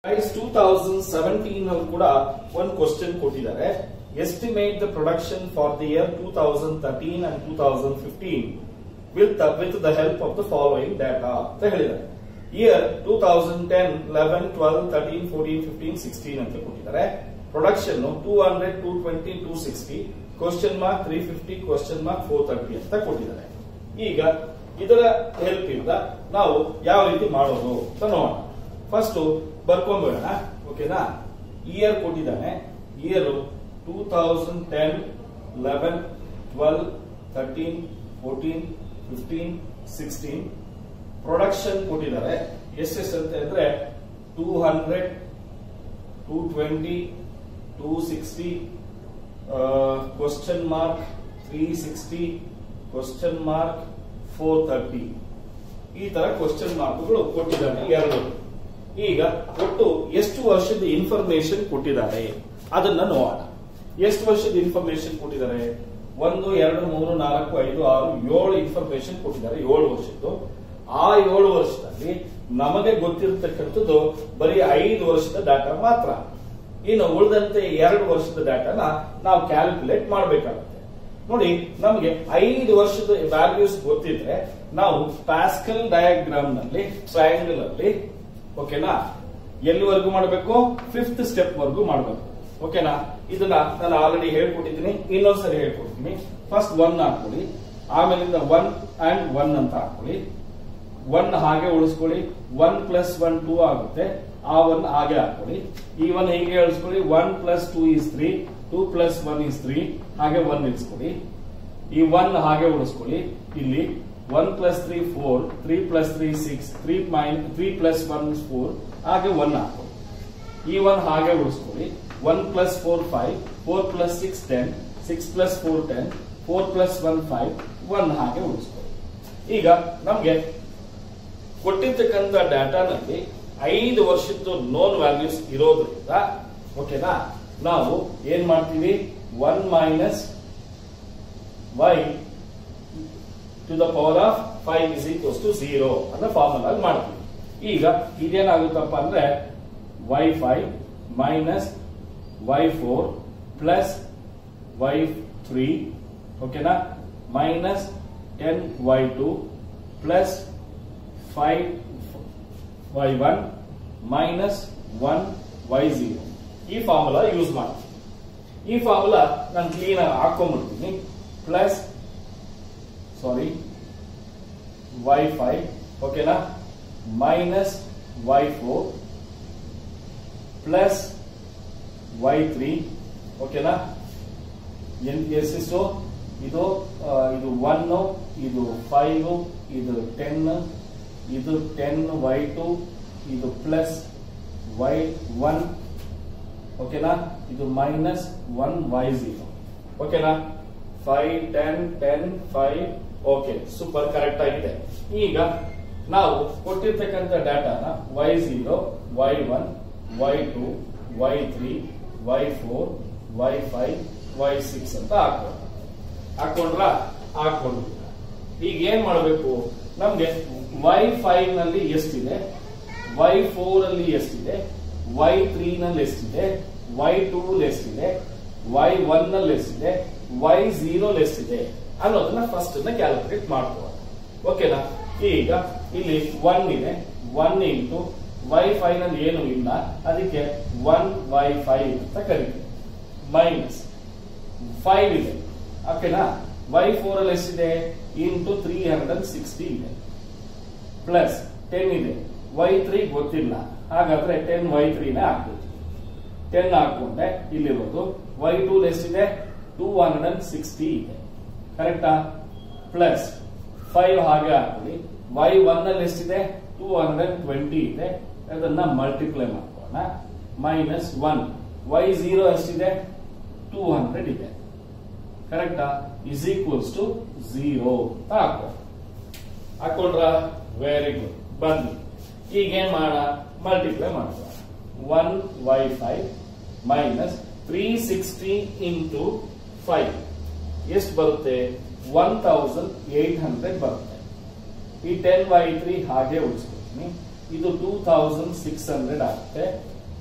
guys two thousand seventeen ಅಲ್ಲಿ ಕೂಡ ಒಂದು ಕ್ವಶನ್ ಕೊಟ್ಟಿದ್ದಾರೆ estimate the production for the year two thousand thirteen and two thousand fifteen with with the help of the following data ಅಂತ ಹೇಳಿದ್ದಾರೆ year two thousand ten eleven twelve thirteen fourteen fifteen sixteen ಅಂತ ಕೊಟ್ಟಿದ್ದಾರೆ production two hundred two twenty two sixty question mark three fifty question mark four thirty ಅಂತ ಕೊಟ್ಟಿದ್ದಾರೆ ಈಗ ಇದರ help ಇಂದ ನಾವು ಯಾವ ರೀತಿ ಮಾಡೋದು ಅಂತ ನೋಡೋಣ ಫಸ್ಟ್ ಬರ್ಕೊಂಡ್ಬಿಡೋಣ ಓಕೆನಾ ಇಯರ್ ಕೊಟ್ಟಿದ್ದಾನೆ year two thousand ten eleven twelve thirteen fourteen fifteen sixteen production ಕೊಟ್ಟಿದ್ದಾರೆ ಎಷ್ಟೆಷ್ಟು ಅಂತ ಅಂದ್ರೆ two hundred two twenty two sixty question mark three sixty question mark four thirty ಈ ತರ ಕ್ವಶನ್ ಮಾರ್ಕ್ಗಳು ಕೊಟ್ಟಿದ್ದಾನೆ ಎರಡು ಈಗ ಒಟ್ಟು ಎಷ್ಟು ವರ್ಷದ ಇನ್ಫಾರ್ಮೇಶನ್ ಕೊಟ್ಟಿದ್ದಾರೆ ಅದನ್ನ ನೋಡೋಣ ಎಷ್ಟು ವರ್ಷದ ಇನ್ಫಾರ್ಮೇಶನ್ ಕೊಟ್ಟಿದ್ದಾರೆ ಒಂದು ಎರಡು ಮೂರು ನಾಲ್ಕು ಐದು ಆರು ಏಳು ಇನ್ಫಾರ್ಮೇಶನ್ ಕೊಟ್ಟಿದ್ದಾರೆ ಏಳು ವರ್ಷದ್ದು ಆ ಏಳು ವರ್ಷದಲ್ಲಿ ನಮಗೆ ಗೊತ್ತಿರತಕ್ಕಂಥದ್ದು ಬರೀ ಐದು ವರ್ಷದ ಡಾಟಾ ಮಾತ್ರ ಇನ್ನು ಉಳಿದಂತೆ ಎರಡು ವರ್ಷದ ಡಾಟಾನ ನಾವು ಕ್ಯಾಲ್ಕುಲೇಟ್ ಮಾಡಬೇಕಾಗುತ್ತೆ ನೋಡಿ ನಮಗೆ ಐದು ವರ್ಷದ ವ್ಯಾಲ್ಯೂಸ್ ಗೊತ್ತಿದ್ರೆ ನಾವು ಪ್ಯಾಸ್ಕಲ್ ಡಯಾಗ್ರಾಮ್ ನಲ್ಲಿ ಟ್ರಯಾಂಗಲ್ ಅಲ್ಲಿ ಓಕೆನಾ ಎಲ್ಲಿವರೆಗೂ ಮಾಡಬೇಕು ಫಿಫ್ತ್ ಸ್ಟೆಪ್ ವರೆಗೂ ಮಾಡಬೇಕು ಓಕೆನಾ ಇದನ್ನ ನಾನು ಆಲ್ರೆಡಿ ಹೇಳ್ಕೊಟ್ಟಿದ್ದೀನಿ ಇನ್ನೊಂದ್ಸರಿ ಹೇಳ್ಕೊಡ್ತೀನಿ ಫಸ್ಟ್ ಒನ್ ಹಾಕೊಳ್ಳಿ ಆಮೇಲಿಂದ ಒನ್ ಅಂಡ್ ಒನ್ ಅಂತ ಹಾಕೊಳ್ಳಿ ಒನ್ ಹಾಗೆ ಉಳಿಸ್ಕೊಳ್ಳಿ ಒನ್ ಪ್ಲಸ್ ಒನ್ ಟೂ ಆಗುತ್ತೆ ಆ ಒನ್ ಹಾಗೆ ಹಾಕೊಳ್ಳಿ ಈ ಒನ್ ಹೀಗೆ ಉಳಿಸ್ಕೊಳ್ಳಿ one plus two is three two plus one is three ಹಾಗೆ ಒನ್ ಇಳಿಸ್ಕೊಳ್ಳಿ ಈ ಒನ್ ಹಾಗೆ ಉಳಿಸ್ಕೊಳ್ಳಿ ಇಲ್ಲಿ one plus three four three plus three six three minus three plus one four ಹಾಗೆ ಒನ್ ಹಾಕೊಳ್ಳಿ ಈ ಒನ್ ಹಾಗೆ ಉಳಿಸ್ಕೊಳ್ಳಿ one plus four five four plus six ten six plus four ten four plus one five one ಹಾಗೆ ಉಳಿಸ್ಕೊಳ್ಳಿ ಈಗ ನಮ್ಗೆ ಕೊಟ್ಟಿರ್ತಕ್ಕಂಥ ಡಾಟಾನಲ್ಲಿ ಐದು ವರ್ಷದ್ದು ನೋನ್ ವ್ಯಾಲ್ಯೂಸ್ ಇರೋದ್ರಿಂದ ಓಕೆನಾ ನಾವು ಏನ್ ಮಾಡ್ತೀವಿ one minus y to the power of five is equals to zero ಅನ್ನೋ ಫಾರ್ಮುಲಾ ಮಾಡ್ತೀವಿ ಈಗ ಇದೇನಾಗುತ್ತಪ್ಪ ಅಂದ್ರೆ y five minus y four plus y three ಓಕೆನಾ minus ten y two plus five y one minus one y zero ಈ formula use ಮಾಡ್ತೀನಿ ಈ formula ನಾನು ಕ್ಲೀನ್ ಆಗಿ ಹಾಕೊಂಡ್ಬಿಡ್ತೀನಿ ಪ್ಲಸ್ ಸಾರಿ ವೈ ಫೈವ್ ಓಕೆನಾ minus y four plus y three ಓಕೆನಾ ಎಷ್ಟಿಷ್ಟು ಇದು ಆ, ಇದು ಒನ್ ಇದು ಫೈವ್ ಇದು ಟೆನ್ ಇದು ಟೆನ್ ವೈ ಟು ಇದು ಪ್ಲಸ್ ವೈ ಒನ್ ಓಕೆನಾ ಇದು ಮೈನಸ್ ಒನ್ ವೈ ಝೀರೋ ಓಕೆನಾ five ten ten five okay super correct ಆಗಿದೆ ಈಗ ನಾವು ಕೊಟ್ಟಿರ್ತಕ್ಕಂಥ ಡಾಟಾನ y zero y one y two y three y four y five y six ಅಂತ ಹಾಕೋಣ ಹಾಕೊಂಡ್ರ ಹಾಕೊಂಡು ಈಗ ಏನ್ ಮಾಡಬೇಕು ನಮ್ಗೆ ವೈ ಫೈವ್ ನಲ್ಲಿ ಎಷ್ಟಿದೆ ವೈ ಫೋರ್ ಅಲ್ಲಿ ಎಷ್ಟಿದೆ ವೈ ತ್ರೀ ನಲ್ಲಿ ಎಷ್ಟಿದೆ ವೈ ಟೂ ಎಷ್ಟಿದೆ ವೈ ಒನ್ ನಲ್ಲಿ ಎಷ್ಟಿದೆ ವೈ ಝೀರೋ ಎಷ್ಟಿದೆ ಅನ್ನೋದನ್ನ ಫಸ್ಟ್ ಕ್ಯಾಲ್ಕುಲೇಟ್ ಮಾಡ್ಕೋಣ ಓಕೆನಾ ಈಗ ಇಲ್ಲಿ ಒನ್ ಇದೆ ಒನ್ ಇಂಟು ವೈ ಫೈವ್ ನಲ್ಲಿ ಏನು ಇಲ್ಲ ಅದಕ್ಕೆ ಒನ್ ವೈ ಫೈವ್ ಅಂತ ಕರಿತೀವಿ ಮೈನಸ್ ಫೈವ್ ಇದೆ ಓಕೆನಾ ವೈ ಫೋರ್ ಅಲ್ಲಿ ಎಷ್ಟಿದೆ into three hundred and sixty ಇದೆ ಪ್ಲಸ್ ಟೆನ್ ಇದೆ ವೈ ತ್ರೀ ಗೊತ್ತಿಲ್ಲ ಹಾಗಾದ್ರೆ ಟೆನ್ ವೈ ತ್ರೀನೇ ಹಾಕ್ಬೋದು ಟೆನ್ ಹಾಕೊಂಡೆ ಇಲ್ಲಿರೋದು ವೈ ಟೂ ಎಷ್ಟಿದೆ ಟೂ ಹಂಡ್ರೆಡ್ ಅಂಡ್ ಸಿಕ್ಸ್ಟಿ ಇದೆ ಕರೆಕ್ಟಾ ಪ್ಲಸ್ ಫೈವ್ ಹಾಗೆ ಹಾಕೊಳ್ಳಿ ವೈ ಒನ್ ಅಲ್ಲಿ ಎಷ್ಟಿದೆ ಟೂ ಹಂಡ್ರೆಡ್ ಅಂಡ್ ಟ್ವೆಂಟಿ ಇದೆ ಅದನ್ನ ಮಲ್ಟಿಪ್ಲೈ ಮಾಡ್ಕೋಣ ಮೈನಸ್ ಒನ್ ವೈ ಝೀರೋ ಎಷ್ಟಿದೆ ಟೂ ಹಂಡ್ರೆಡ್ ಇದೆ ಕರೆಕ್ಟಾ ಇಸ್ ಈಕ್ವಲ್ಸ್ ಟು ಝೀರೋ ಅಂತ ಹಾಕೋ ಹಾಕೊಂಡ್ರ ವೆರಿ ಗುಡ್ ಬನ್ನಿ ಈಗ ಏನ್ ಮಾಡೋಣ ಮಲ್ಟಿಪ್ಲೈ ಮಾಡೋಣ one y five minus three sixty into five ಎಷ್ಟು ಬರುತ್ತೆ ಒನ್ ತೌಸಂಡ್ ಏಟ್ ಹಂಡ್ರೆಡ್ ಬರುತ್ತೆ ಈ ಟೆನ್ ವೈ ತ್ರೀ ಹಾಗೆ ಉಳಿಸ್ಕೊತೀನಿ ಇದು ಟೂ ತೌಸಂಡ್ ಸಿಕ್ಸ್ ಹಂಡ್ರೆಡ್ ಆಗುತ್ತೆ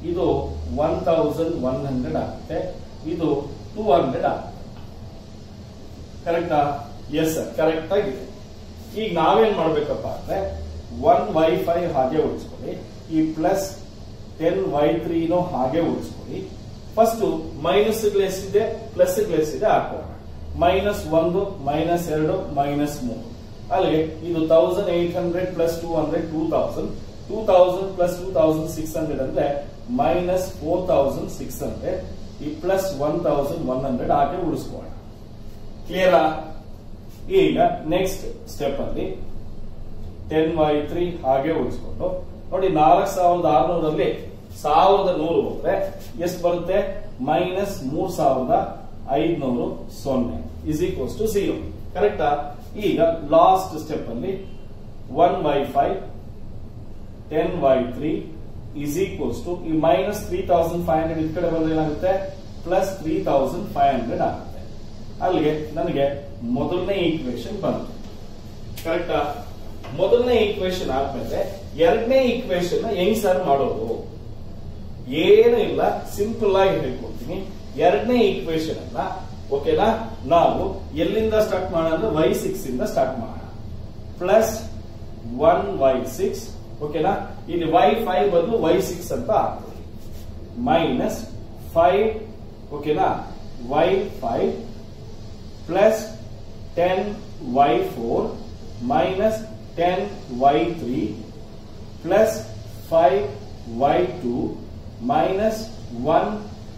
ಇದು ಒನ್ ತೌಸಂಡ್ ಒನ್ ಹಂಡ್ರೆಡ್ ಆಗುತ್ತೆ ಇದು ಟೂ ಹಂಡ್ರೆಡ್ ಆಗುತ್ತೆ ಕರೆಕ್ಟಾ ಎಸ್ ಸರ್ ಕರೆಕ್ಟ್ ಆಗಿದೆ ಈಗ ನಾವೇನ್ ಮಾಡ್ಬೇಕಪ್ಪ ಅಂದ್ರೆ ಒನ್ ವೈ ಫೈವ್ ಹಾಗೆ ಉಳಿಸ್ಕೊಳ್ಳಿ ಈ ಪ್ಲಸ್ ಟೆನ್ ವೈ ತ್ರೀನೂ ಹಾಗೆ ಉಳಿಸ್ಕೊಳ್ಳಿ ಫಸ್ಟ್ ಮೈನಸ್ ಎಷ್ಟಿದೆ ಪ್ಲಸ್ ಎಷ್ಟಿದೆ ಹಾಕೋಣ ಮೈನಸ್ ಒಂದು ಮೈನಸ್ ಎರಡು ಮೈನಸ್ ಮೂರು ಅಲ್ಲಿಗೆ ಇದು thousand eight hundred plus two hundred two thousand two thousand plus two thousand six hundred ಅಂದ್ರೆ minus four thousand six hundred ಈ plus one thousand one hundred ಹಾಗೆ ಉಳಿಸ್ಕೋಣ ಕ್ಲಿಯರಾ ಈಗ ನೆಕ್ಸ್ಟ್ ಸ್ಟೆಪ್ ಅಲ್ಲಿ ಟೆನ್ ವೈ ತ್ರೀ ಹಾಗೆ ಉಳಿಸ್ಕೊಂಡು ನೋಡಿ ನಾಲ್ಕು ಸಾವಿರದ ಆರ್ನೂರಲ್ಲಿ ಸಾವಿರದ ನೂರು ಹೋದ್ರೆ ಎಷ್ಟು ಬರುತ್ತೆ ಮೈನಸ್ ಮೂರ್ ಸಾವಿರದ ಐದ್ನೂರು ಸೊನ್ನೆ ಇಸ್ ಈಕ್ವಲ್ಸ್ ಟು ಝೀರೋ ಕರೆಕ್ಟಾ ಈಗ ಲಾಸ್ಟ್ ಸ್ಟೆಪ್ ಅಲ್ಲಿ one y five ten y three is equals to ಈ minus three thousand five hundred ಈ ಕಡೆ ಬಂದ್ರೆ ಏನಾಗುತ್ತೆ plus three thousand five hundred ಆಗುತ್ತೆ ಅಲ್ಲಿಗೆ ನನಗೆ ಮೊದಲನೇ ಈಕ್ವೇಶನ್ ಬಂತು ಕರೆಕ್ಟಾ ಮೊದಲನೇ ಈಕ್ವೇಶನ್ ಆದ್ಮೇಲೆ ಎರಡನೇ ಈಕ್ವೇಶನ್ ಹೆಂಗ್ ಸರ್ ಮಾಡೋದು ಏನು ಇಲ್ಲ ಸಿಂಪಲ್ ಆಗಿ ಹೇಳ್ಕೊಡ್ತೀನಿ ಎರಡನೇ ಈಕ್ವೇಶನ್ ಅನ್ನ ಓಕೆನಾ ನಾವು ಎಲ್ಲಿಂದ ಸ್ಟಾರ್ಟ್ ಮಾಡೋಣ ಅಂದ್ರೆ ವೈ ಸಿಕ್ಸ್ ಇಂದ ಸ್ಟಾರ್ಟ್ ಮಾಡೋಣ ಪ್ಲಸ್ ಒನ್ ವೈ ಸಿಕ್ಸ್ ಓಕೆನಾ ಇಲ್ಲಿ ವೈ ಫೈವ್ ಬದಲು ವೈ ಸಿಕ್ಸ್ ಅಂತ ಆಗ್ತದೆ ಮೈನಸ್ ಫೈವ್ ಓಕೆನಾ y five plus ten y four minus ten y three plus five y two minus one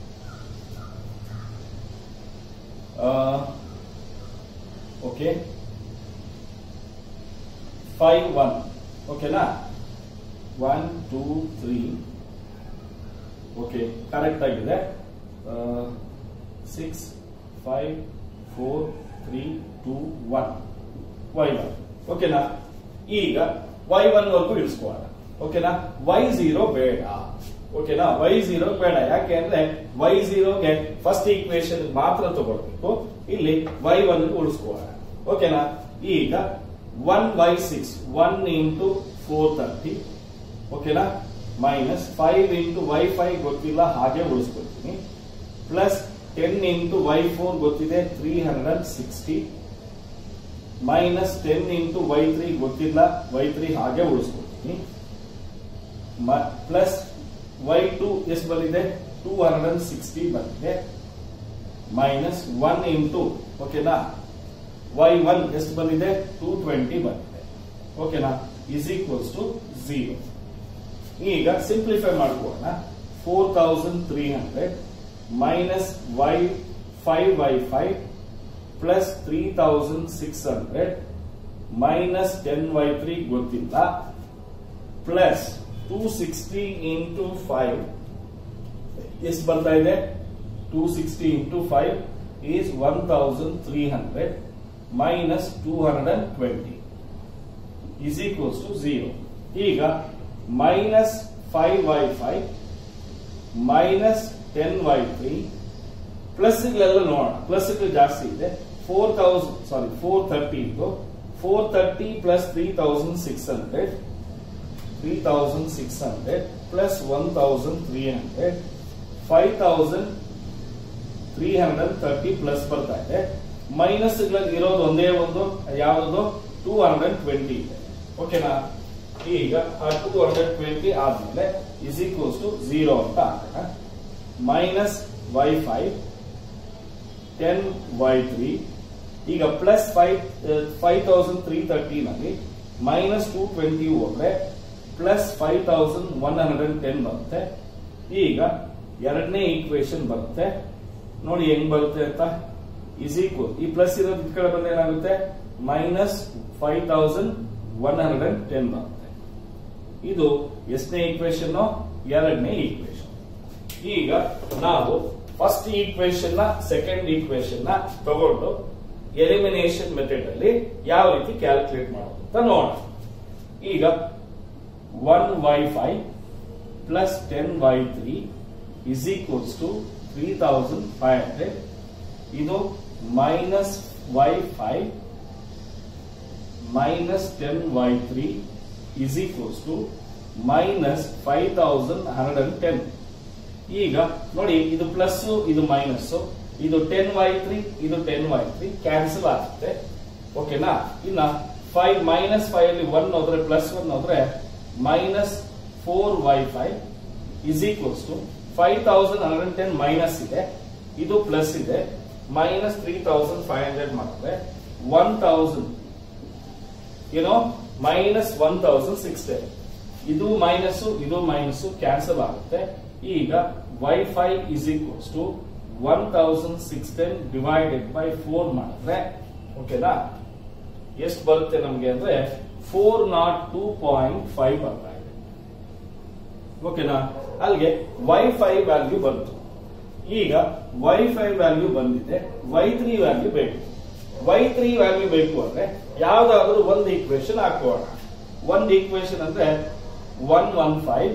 okay five one ಓಕೆನಾ one two three okay correct ಆಗಿದೆ six five four three two one y one ಓಕೆನಾ ಈಗ Y one ವರ್ಗು ಇಳಿಸ್ಕೋಣ ಓಕೆನಾ Y zero ಬೇಡ ಓಕೆನಾ Y zero ಬೇಡ ಯಾಕೆ ಅಂದ್ರೆ ವೈ ಝೀರೋಗೆ ಫಸ್ಟ್ ಈಕ್ವೇಶನ್ ಮಾತ್ರ ತಗೊಳ್ಬೇಕು ಇಲ್ಲಿ ವೈ ಒನ್ ಉಳಿಸ್ಕೋಣ ಓಕೆನಾ ಈಗ one y six one into four thirty ಓಕೆನಾ minus five into y five ಗೊತ್ತಿಲ್ಲ ಹಾಗೆ ಉಳಿಸ್ಕೊಳ್ತೀನಿ plus ten into y four ಗೊತ್ತಿದೆ three hundred sixty minus ten into y three ಗೊತ್ತಿಲ್ಲ ವೈ ತ್ರೀ ಹಾಗೆ ಉಳಿಸ್ಕೊಳ್ತೀನಿ ಪ್ಲಸ್ ವೈ ಟು ಎಷ್ಟು ಬಂದಿದೆ ಟೂ ಹಂಡ್ರೆಡ್ ಸಿಕ್ಸ್ಟಿ ಬಂದಿದೆ ಮೈನಸ್ ಒನ್ ಇಂಟು ಓಕೆನಾ ವೈ ಒನ್ ಎಷ್ಟು ಬಂದಿದೆ ಟೂ ಟ್ವೆಂಟಿ ಬಂದಿದೆ ಓಕೆನಾ ಇಸ್ ಈಕ್ವಲ್ಸ್ ಟು ಝೀರೋ ಈಗ ಸಿಂಪ್ಲಿಫೈ ಮಾಡ್ಕೋಣ four thousand three hundred minus y five y five plus three thousand six hundred minus ten y three ಗೊತ್ತಿಲ್ಲ plus two sixty into five ಎಷ್ಟು ಬರ್ತಾ ಇದೆ two sixty into five is one thousand three hundred minus two hundred and twenty is equals to zero ಈಗ minus five y five minus ten y three plus ಗಳೆಲ್ಲ ನೋಡೋಣ plus ಜಾಸ್ತಿ ಇದೆ four thousand sorry four thirty ಇದು four thirty plus three thousand six hundred three thousand six hundred plus one thousand three hundred five thousand three hundred thirty plus ಬರ್ತಾ ಇದೆ minus ಇರೋದು ಒಂದೇ ಒಂದು ಯಾವುದು ಟೂ ಹಂಡ್ರೆಡ್ ಟ್ವೆಂಟಿ ಇದೆ ಓಕೆನಾ ಈಗ ಆ ಟೂ ಹಂಡ್ರೆಡ್ ಟ್ವೆಂಟಿ ಆದ್ಮೇಲೆ ಇಸ್ ಈಕ್ವಲ್ಸ್ ಟು ಝೀರೋ ಅಂತ ಹಾಕೋಣ minus y five ten y three ಈಗ plus five five thousand three ತರ್ಟಿನಲ್ಲಿ ಮೈನಸ್ ಟೂ ಟ್ವೆಂಟಿ ಹೋದ್ರೆ plus five thousand one hundred ten ಬರುತ್ತೆ ಈಗ ಎರಡನೇ ಈಕ್ವೇಶನ್ ಬರುತ್ತೆ ನೋಡಿ ಹೆಂಗ್ ಬರುತ್ತೆ ಅಂತ ಇಸ್ ಈಕ್ವಲ್ ಈ ಪ್ಲಸ್ ಇರೋದು ಈ ಕಡೆ ಬಂದ್ರೆ ಏನಾಗುತ್ತೆ minus five thousand one hundred ten ಬರುತ್ತೆ ಇದು ಎಷ್ಟನೇ ಈಕ್ವೇಶನ್ ಎರಡನೇ ಈಕ್ವೇಶನ್ ಈಗ ನಾವು ಫಸ್ಟ್ ಈಕ್ವೇಶನ್ ನ ಸೆಕೆಂಡ್ ಈಕ್ವೇಶನ್ ನ ತಗೊಂಡು ಎಲಿಮಿನೇಷನ್ ಮೆಥಡ್ ಅಲ್ಲಿ ಯಾವ ರೀತಿ ಕ್ಯಾಲ್ಕುಲೇಟ್ ಮಾಡೋದು ಅಂತ ನೋಡೋಣ ಈಗ one y five plus ten y three is equals to three thousand five hundred ಇದು minus y five minus ten y three is equals to minus five thousand hundred and ten ಈಗ ನೋಡಿ ಇದು plus ಇದು minus ಇದು ten y three ಇದು ten y three cancel ಆಗುತ್ತೆ ಓಕೆನಾ ಇನ್ನ ಫೈವ್ ಮೈನಸ್ ಫೈವ್ ಅಲ್ಲಿ ಒನ್ ಹೋದ್ರೆ ಪ್ಲಸ್ ಒನ್ ಹೋದ್ರೆ minus four y five is equals to five thousand hundred ten minus ಇದೆ ಇದು ಪ್ಲಸ್ ಇದೆ minus three thousand five hundred ಮಾಡಿದ್ರೆ ಒನ್ ತೌಸಂಡ್ ಏನೋ ಮೈನಸ್ ಒನ್ ತೌಸಂಡ್ ಸಿಕ್ಸ್ ಇದು ಮೈನಸ್ ಇದು ಮೈನಸ್ ಕ್ಯಾನ್ಸಲ್ ಆಗುತ್ತೆ ಈಗ y five is equals to one thousand six ten divided by four ಮಾಡಿದ್ರೆ ಓಕೆನಾ ಎಷ್ಟು ಬರುತ್ತೆ ನಮ್ಗೆ ಅಂದ್ರೆ four naught two point five ಬರ್ತಾ ಇದೆ ಓಕೆನಾ ಅಲ್ಲಿಗೆ ವೈಫೈ ವ್ಯಾಲ್ಯೂ ಬಂತು ಈಗ ವೈಫೈ ವ್ಯಾಲ್ಯೂ ಬಂದಿದೆ ವೈ ತ್ರೀ ವ್ಯಾಲ್ಯೂ ಬೇಕು ವೈ ತ್ರೀ ವ್ಯಾಲ್ಯೂ ಬೇಕು ಅಂದ್ರೆ ಯಾವ್ದಾದ್ರು ಒಂದು ಈಕ್ವೇಶನ್ ಹಾಕೋಣ ಒಂದು ಈಕ್ವೇಶನ್ ಅಂದ್ರೆ one one five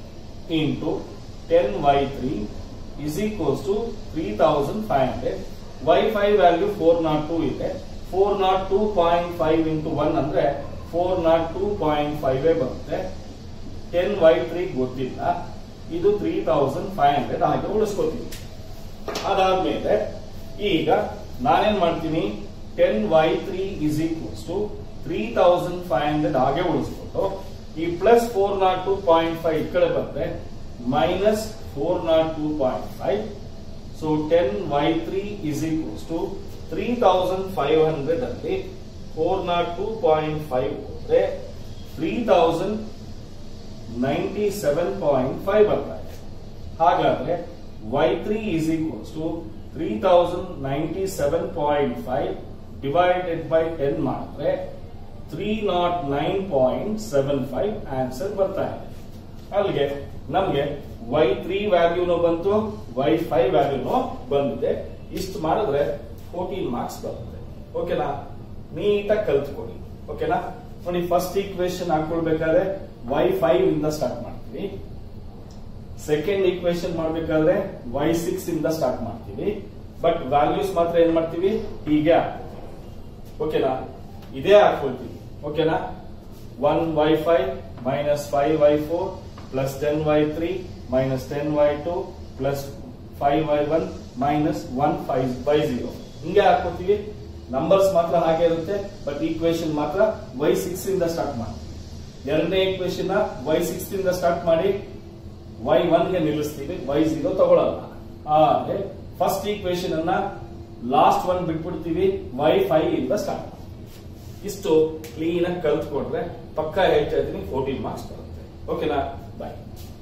into ten y three is equals to three thousand five hundred y five value four naught two ಇದೆ four naught two point five into one ಅಂದ್ರೆ four naught two point five ಬರುತ್ತೆ ten y three ಗೊತ್ತಿಲ್ಲ ಇದು three thousand five hundred ಹಾಗೆ ಉಳಿಸ್ಕೋತೀವಿ ಅದಾದ್ಮೇಲೆ ಈಗ ನಾನೇನ್ ಮಾಡ್ತೀನಿ ten y three is equals to three thousand five hundred ಹಾಗೆ ಉಳಿಸ್ಕೊಂಡು ಈ plus four naught two point five ಈ ಕಡೆ ಬಂದ್ರೆ minus four naught two point five so ten y three is equals to three thousand five hundred ಅಲ್ಲಿ four naught two point five ಹೋದ್ರೆ three thousand ninety seven point five ಬರ್ತಾ ಇದೆ ಹಾಗಾದ್ರೆ y three is equals to three thousand ninety seven point five divided by ten ಮಾಡಿದ್ರೆ three naught nine point seven five answer ಬರ್ತಾ ಇದೆ ಅಲ್ಲಿಗೆ ನಮ್ಗೆ Y three ವ್ಯಾಲ್ಯೂನು ಬಂತು ವೈ ಫೈವ್ ವ್ಯಾಲ್ಯೂನು ಬಂದಿದೆ ಇಷ್ಟು ಮಾಡಿದ್ರೆ ಫೋರ್ಟೀನ್ ಮಾರ್ಕ್ಸ್ ಬರುತ್ತೆ ಓಕೆನಾ ನೀಟಾಗಿ ಕಲ್ತ್ಕೊಳ್ಳಿ ಓಕೆನಾ ನೋಡಿ ಫಸ್ಟ್ ಈಕ್ವೇಶನ್ ಹಾಕೊಳ್ಬೇಕಾದ್ರೆ ವೈ ಫೈವ್ ಇಂದ ಸ್ಟಾರ್ಟ್ ಮಾಡ್ತೀವಿ ಸೆಕೆಂಡ್ ಈಕ್ವೇಶನ್ ಮಾಡ್ಬೇಕಾದ್ರೆ ವೈ ಸಿಕ್ಸ್ ಇಂದ ಸ್ಟಾರ್ಟ್ ಮಾಡ್ತೀವಿ ಬಟ್ ವ್ಯಾಲ್ಯೂಸ್ ಮಾತ್ರ ಏನ್ ಮಾಡ್ತೀವಿ ಹೀಗೆ ಹಾಕ್ತೀವಿ ಓಕೆನಾ ಇದೇ ಹಾಕೊಳ್ತೀವಿ ಓಕೆನಾ one y five minus five y four plus ten y three minus ten y two plus five y one minus one five by zero ಹಿಂಗೆ ಹಾಕೋತೀವಿ ನಂಬರ್ಸ್ ಮಾತ್ರ ಹಾಗೆ ಇರುತ್ತೆ ಬಟ್ ಈಕ್ವೇಶನ್ ಮಾತ್ರ ವೈ ಸಿಕ್ಸ್ ಇಂದ ಸ್ಟಾರ್ಟ್ ಮಾಡ್ತೀವಿ ಎರಡನೇ ಈಕ್ವೇಶನ್ ವೈ ಸಿಕ್ಸ್ ಇಂದ ಸ್ಟಾರ್ಟ್ ಮಾಡಿ ವೈ ಒನ್ ಗೆ ನಿಲ್ಲಿಸ್ತೀವಿ ವೈ ಜೀರೋ ತಗೊಳ್ಳಲ್ಲ ಆದ್ರೆ ಫಸ್ಟ್ ಈಕ್ವೇಶನ್ ಅನ್ನ ಲಾಸ್ಟ್ ಒನ್ ಬಿಟ್ಬಿಡ್ತೀವಿ ವೈ ಫೈವ್ ಇಂದ ಸ್ಟಾರ್ಟ್ ಇಷ್ಟು ಕ್ಲೀನ್ ಆಗಿ ಕಲ್ತ್ಕೊಂಡ್ರೆ ಪಕ್ಕ ಹೇಳ್ತಾ ಇದ್ದೀನಿ ಫೋರ್ಟೀನ್ ಮಾರ್ಕ್ಸ್ ಬರುತ್ತೆ ಓಕೆನಾ ಬಾಯ್